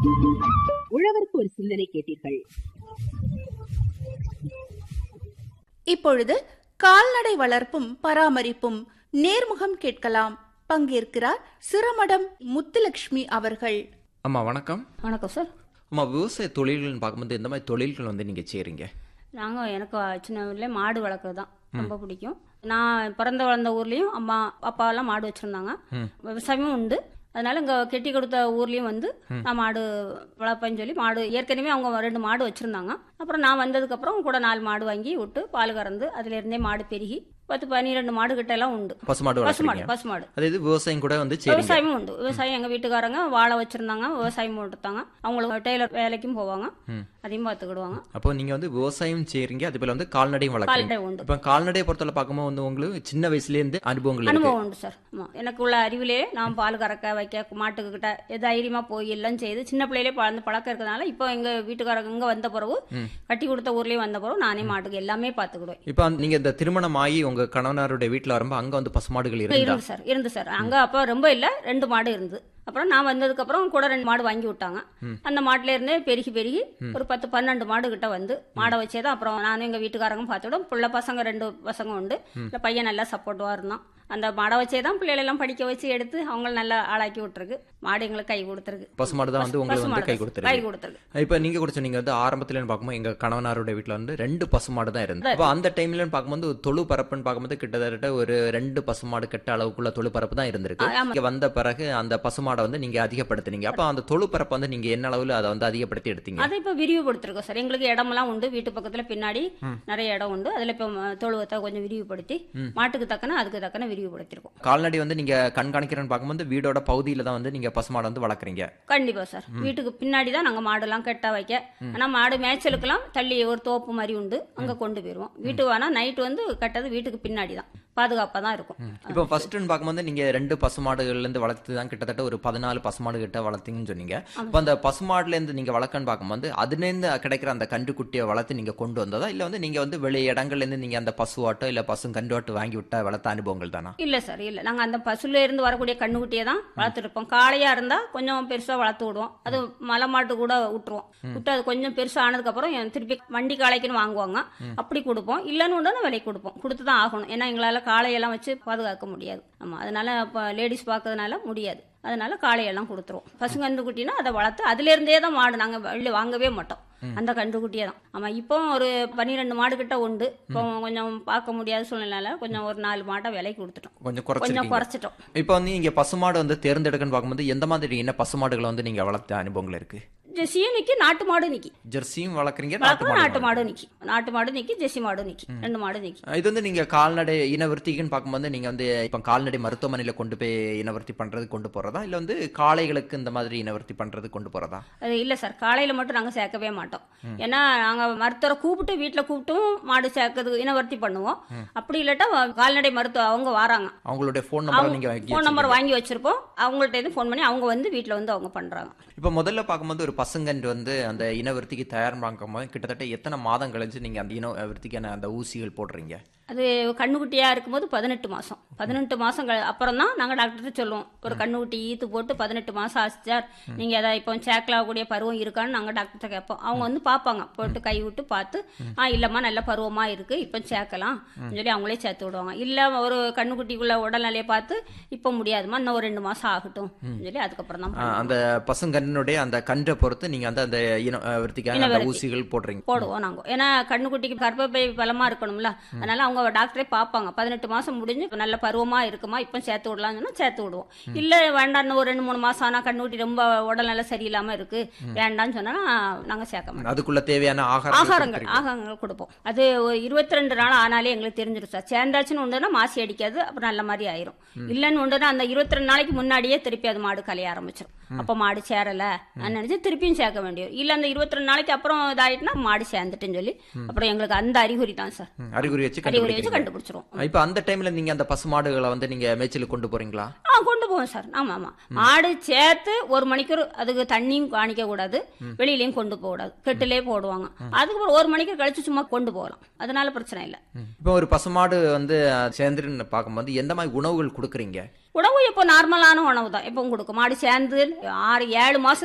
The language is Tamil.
உழவருக்கு ஒரு சிந்தனை கேட்டீர்கள் இப்பொழுது கால்நடை வளர்ப்பும் பராமரிப்பும் நேர்முகம் கேட்கலாம் பங்கேற்கிறார் சிரமடம் முத்துலட்சுமி அவர்கள் அம்மா வணக்கம் வணக்கம் சார் அம்மா விவசாய தொழில்கள்னு பார்க்கும்போது எந்த மாதிரி தொழில்கள் வந்து நீங்கள் செய்கிறீங்க நாங்கள் எனக்கு சின்ன ஊர்லேயே மாடு வளர்க்குறது தான் ரொம்ப பிடிக்கும் நான் பிறந்த வளர்ந்த ஊர்லேயும் அம்மா அப்பாவெல்லாம் மாடு வச்சுருந்தாங்க விவசாயமும் உண்டு அதனால இங்கே கெட்டி கொடுத்த ஊர்லேயும் வந்து நான் மாடு வளர்ப்பேன்னு சொல்லி மாடு ஏற்கனவே அவங்க ரெண்டு மாடு வச்சுருந்தாங்க அப்புறம் நான் வந்ததுக்கப்புறம் கூட நாலு மாடு வாங்கி விட்டு பால் கறந்து அதுலேருந்தே மாடு பெருகி பத்து பன்னிரெண்டு மாடு கிட்ட எல்லாம் உண்டு பசுமாடு பசுமாடு வளர்க்குறீங்க பசுமாடு அது இது விவசாயம் கூட வந்து செய்றீங்க விவசாயமும் உண்டு விவசாயம் எங்க வீட்டுக்காரங்க வாழை வச்சிருந்தாங்க விவசாயம் போட்டுத்தாங்க அவங்களுக்கு டெய்லர் வேலைக்கும் போவாங்க அதையும் பார்த்துக்கிடுவாங்க அப்போ நீங்க வந்து விவசாயம் செய்றீங்க அது போல வந்து கால்நடையும் வளர்க்குறீங்க கால்நடை உண்டு இப்போ கால்நடையை பொறுத்தவரை பார்க்கும்போது வந்து உங்களுக்கு சின்ன வயசுல இருந்து அனுபவங்கள் இருக்கு அனுபவம் உண்டு சார் ஆமா எனக்கு உள்ள அறிவிலே நான் பால் கறக்க வைக்க மாட்டுக்கிட்ட தைரியமா போய் எல்லாம் செய்து சின்ன பிள்ளையிலே பழந்து பழக்கம் இருக்கிறதுனால இப்போ எங்க வீட்டுக்காரங்க இங்க வந்த பிறகு கட்டி கொடுத்த ஊர்லயே வந்த பிறகு நானே மாட்டுக்கு எல்லாமே பார்த்துக்கிடுவேன் இப்போ அந்த- நீங்க இந்த திருமணம் ஆகி உங்க கணவனாருடைய வீட்டுல வரும்போது அங்க வந்து பசுமாடுகள் இருந்தா இருந்து சார் இருந்து சார் அங்க அப்போ ரொம்ப இல்ல ரெண்டு மாடு இருந்து அப்புறம் நான் வந்ததுக்கு அப்புறம் கூட ரெண்டு மாடு வாங்கி விட்டாங்க அந்த மாட்டுல இருந்தே பெருகி பெருகி ஒரு பத்து பன்னெண்டு மாடு கிட்ட வந்து மாடை வச்சே தான் அப்புறம் நானும் எங்க வீட்டுக்காரங்க பார்த்துக்கிட்டோம் புள்ள பசங்க ரெண்டு பசங்க உண்டு இந்த பையன் நல்லா சப்போர்ட்டுவா இருந்தான் அந்த மாடை வச்சே தான் பிள்ளைகளை எல்லாம் படிக்க வச்சு எடுத்து அவங்கள நல்லா ஆளாக்கி விட்டுருக்கு மாடு எங்களுக்கு கை கொடுத்துருக்கு பசுமாடு தான் வந்து உங்களுக்கு வந்து பசுமாடு கை தான். கொடுத்துருக்கு கை கொடுத்துருக்கு இப்போ நீங்க கூட சொன்னீங்க வந்து ஆரம்பத்துல பார்க்கும்போது எங்க கணவனாருடைய வீட்டுல வந்து ரெண்டு பசுமாடு தான் இருந்து அப்போ அந்த டைம்ல பார்க்கும்போது ஒரு தொழு பரப்புன்னு பார்க்கும்போது கிட்டத்தட்ட ஒரு ரெண்டு பசுமாடு கெட்ட அளவுக்குள்ள தொழு பரப்பு தான் இருந்திருக்கு ஆமா. இங்க வந்த பிறகு அந்த பசுமாடை வந்து நீங்க அதிகப்படுத்துனீங்க அப்போ அந்த தொழு பரப்பை வந்து நீங்க என்ன அளவுல அதை வந்து அதிகப்படுத்தி எடுத்தீங்க அதை இப்போ விரிவுபடுத்திருக்கோம் சார் எங்களுக்கு இடமெல்லாம் உண்டு வீட்டு பக்கத்துல பின்னாடி நிறைய இடம் உண்டு அதுல இப்போ ம- தொழுவத்தை கொஞ்சம் விரிவுபடுத்தி மாட்டுக்கு தக்கன அதுக்கு தக்கன விரிவுபடுத்திருக்கோம் கால்நடை வந்து நீங்க கண்காணிக்கிறேன்னு பார்க்கும்போது வீடோட பகுதியில தான் வந்து நீங்க பசுமாடை வந்து வளர்க்குறீங்க கண்டிப்பா சார் வீட்டுக்கு பின்னாடி தான் நாங்க மாடுலாம் கெட்ட வைக்க ஆனா மாடு மேய்ச்சலுக்கெல்லாம் தள்ளி ஒரு தோப்பு மாதிரி உண்டு அங்க கொண்டு போயிருவோம் வீட்டுக்கு வேணா நைட் வந்து கட்டது வீட்டுக்கு பின்னாடி தான் பாதுகாப்பா தான் இருக்கும் இப்போ ஃபர்ஸ்ட்னு பார்க்கும்போது நீங்க ரெண்டு பசுமாடுகள்ல இருந்து வளர்த்து தான் கிட்டத்தட்ட ஒரு பதினாலு பசுமாடு கிட்ட வளர்த்தீங்கன்னு சொன்னீங்க இப்போ அந்த பசுமாடுல இருந்து நீங்க வளர்க்கன்னு பார்க்கும்போது அதுலேருந்து கிடைக்கிற அந்த கன்றுக்குட்டியை வளர்த்து நீங்க கொண்டு வந்ததா இல்ல வந்து நீங்க வந்து வெளி இடங்கள்ல இருந்து நீங்க அந்த பசுவாட்டோ இல்ல பசு கன்றுவாட்டோ வாங்கி விட்ட வளர்த்த அனுபவங்கள் தானா இல்ல சார் இல்ல நாங்க அந்த பசுல இருந்து வரக்கூடிய கண்ணுக்குட்டியை தான் வளர்த்துட்டு இருப்போம் காளையா இருந்தா கொஞ்சம் பெருசா வளர்த்து விடுவோம் அது மலை மாட்டு கூட விட்டுருவோம் விட்டு அது கொஞ்சம் பெருசா ஆனதுக்கு அப்புறம் என் திருப்பி வண்டி காளைக்குன்னு வாங்குவாங்க அப்படி கொடுப்போம் இல்லைன்னு உடனே விலை கொடுப்போம் கொடுத்து தான் ஆகணும் ஏன்னா எங்களால காளையெல்லாம் வச்சு பாதுகாக்க முடியாது ஆமா அதனால இப்போ லேடிஸ் பார்க்கறதுனால முடியாது அதனால காளையெல்லாம் கொடுத்துருவோம் பசுங்கன்று குட்டினா அதை வளர்த்து அதுல இருந்தே தான் மாடு நாங்க வெளில வாங்கவே மாட்டோம் அந்த கன்றுக்குட்டியே தான் ஆமா இப்போ ஒரு பன்னிரெண்டு மாடு கிட்ட உண்டு இப்போ கொஞ்சம் பார்க்க முடியாத சூழ்நிலையால கொஞ்சம் ஒரு நாலு மாட்டை விலைக்கு கொடுத்துட்டோம் கொஞ்சம் கொஞ்சம் குறைச்சிருக்கீங்க குறைச்சிட்டோம் இப்போ வந்து நீங்க பசுமாடு வந்து தேர்ந்தெடுக்கன்னு பார்க்கும்போது எந்த மாதிரி என்ன பசுமாடுகளை வந்து நீங்க வளர்த்த அனுபவங்கள் இருக்கு ஜெர்சியும் நிக்கி நாட்டு மாடு நிக்கி ஜெர்சியும் வளர்க்குறீங்க நாட்டு வளர்க்கும் நாட்டு மாடு மாடு நிக்கி நாட்டு மாடு நிக்கி ஜெர்சி மாடு நிக்கி ரெண்டு மாடு நிக்கி இது வந்து நீங்க கால்நடை இனவர்த்திக்குன்னு பார்க்கும்போது நீங்க வந்து இப்ப கால்நடை மருத்துவமனையில கொண்டு போய் இனவர்த்தி பண்றது கொண்டு போறதா இல்ல வந்து காளைகளுக்கு இந்த மாதிரி இனவர்த்தி பண்றது கொண்டு போறதா அது இல்ல சார் காலையில மட்டும் நாங்க சேர்க்கவே மாட்டோம் ஏன்னா நாங்க மருத்துவரை கூப்பிட்டு வீட்டுல கூப்பிட்டும் மாடு சேர்க்கறது இனவர்த்தி பண்ணுவோம் அப்படி இல்லாட்டா கால்நடை மருத்துவ அவங்க வராங்க அவங்களுடைய ஃபோன் நம்பர் நீங்க வாங்கி ஃபோன் நம்பர் வாங்கி வச்சிருப்போம் அவங்கள்ட்ட இருந்து ஃபோன் பண்ணி அவங்க வந்து வீட்டுல வந்து அவங்க பண்றாங்க இப்ப முதல்ல பார்க்கும்போது ஒரு பசுங்கன்று வந்து அந்த இனவர்த்திக்கு தயார் பார்க்கும்போது கிட்டத்தட்ட எத்தனை மாதம் கழிச்சு நீங்க அந்த இனவர்த்திக்கான அந்த ஊசிகள் போடுறீங்க அது கண்ணுக்குட்டியா இருக்கும்போது பதினெட்டு மாசம் பதினெட்டு மாசம் கழி- அப்புறம் தான் நாங்க டாக்டர்கிட்ட சொல்லுவோம் ஒரு கண்ணுக்குட்டி ஈத்து போட்டு பதினெட்டு மாசம் ஆச்சு சார் நீங்க ஏதாவது இப்போ சேக்கில் ஆகக்கூடிய பருவம் இருக்கான்னு நாங்க டாக்டர்கிட்ட கேட்போம் அவங்க வந்து பார்ப்பாங்க போட்டு கை விட்டு பார்த்து ஆ இல்லம்மா நல்ல பருவமா இருக்கு இப்போ சேர்க்கலாம் சொல்லி அவங்களே சேர்த்து விடுவாங்க இல்ல ஒரு கண்ணுக்குட்டிக்குள்ள உடல்நிலையை பார்த்து இப்போ முடியாதுமா இன்னும் ஒரு ரெண்டு மாசம் ஆகட்டும் சொல்லி அதுக்கப்புறம் தான் ஆ, அந்த பசுங்கன்னுடைய அந்த கன்றை பொறுத்து நீங்க வந்து அந்த இனவர்த்திக்கான அந்த இனவர்த்தி. ஊசிகள் போடுறீங்க போடுவோம் நாங்க ஏன்னா கண்ணுக்குட்டிக்கு கர்ப்பப்பை பலமா இருக்கணும்ல அதனால அவங்க டாக்டரே பார்ப்பாங்க பதினெட்டு மாசம் முடிஞ்சு இப்ப நல்ல பருவமா இருக்குமா இப்போ சேர்த்து விடலாம்னு சொன்னா சேர்த்து விடுவோம் இல்ல வேண்டாம் இன்னும் ஒரு ரெண்டு மூணு மாசம் ஆனா கண்ணுக்குட்டி ரொம்ப உடல்நல சரியில்லாம இருக்கு வேண்டாம்னு சொன்னா நாங்க சேர்க்க மாட்டோம் அதுக்குள்ள தேவையான ஆகாரம் ஆகாரங்கள் ஆகாரங்கள் கொடுப்போம் அது ஒரு இருபத்தி ரெண்டு நாள் ஆனாலே எங்களுக்கு தெரிஞ்சிடும் சார் சேர்ந்தாச்சுன்னு உண்டுனா மாசி அடிக்காது அப்புறம் நல்ல மாதிரி ஆயிரும் இல்லைன்னு உண்டுனா அந்த இருபத்தி ரெண்டு நாளைக்கு முன்னாடியே திருப்பி அது மாடு கலைய ஆரம்பிச்சிடும் அப்ப மாடு சேரல நான் நினைச்சு திருப்பியும் சேர்க்க வேண்டியது இல்ல அந்த இருபத்தி ரெண்டு நாளைக்கு அப்புறம் இதாயிட்டுனா மாடு சேர்ந்துட்டுன்னு சொல்லி அப்புறம் எங்களுக்கு அந்த அறிகுறி தான் சார் அறிகுறி வச்சு அறிகுறி வச்சு கண்டுபிடிக்கிறீங்க கண்டுபிடிச்சிரும் இப்ப அந்த டைம்ல நீங்க அந்த பசுமாடுகளை வந்து நீங்க மேய்ச்சலுக்கு கொண்டு போறீங்களா ஆ கொண்டு போவோம் சார் ஆமா ஆமா மாடு சேர்த்து ஒரு மணிக்கூர் அதுக்கு தண்ணியும் காணிக்க கூடாது வெளியிலயும் கொண்டு போக கூடாது கெட்டிலே போடுவாங்க அதுக்கப்புறம் ஒரு மணிக்கு கழிச்சு சும்மா கொண்டு போகலாம் அதனால பிரச்சனை இல்லை இப்போ ஒரு பசுமாடு வந்து சேர்ந்துன்னு பார்க்கும்போது எந்த மாதிரி உணவுகள் கொடுக்குறீங்க உணவு இப்போ நார்மலான உணவு தான் எப்பவும் கொடுக்கும் மாடு சேர்ந்து ஆறு ஏழு மாசம்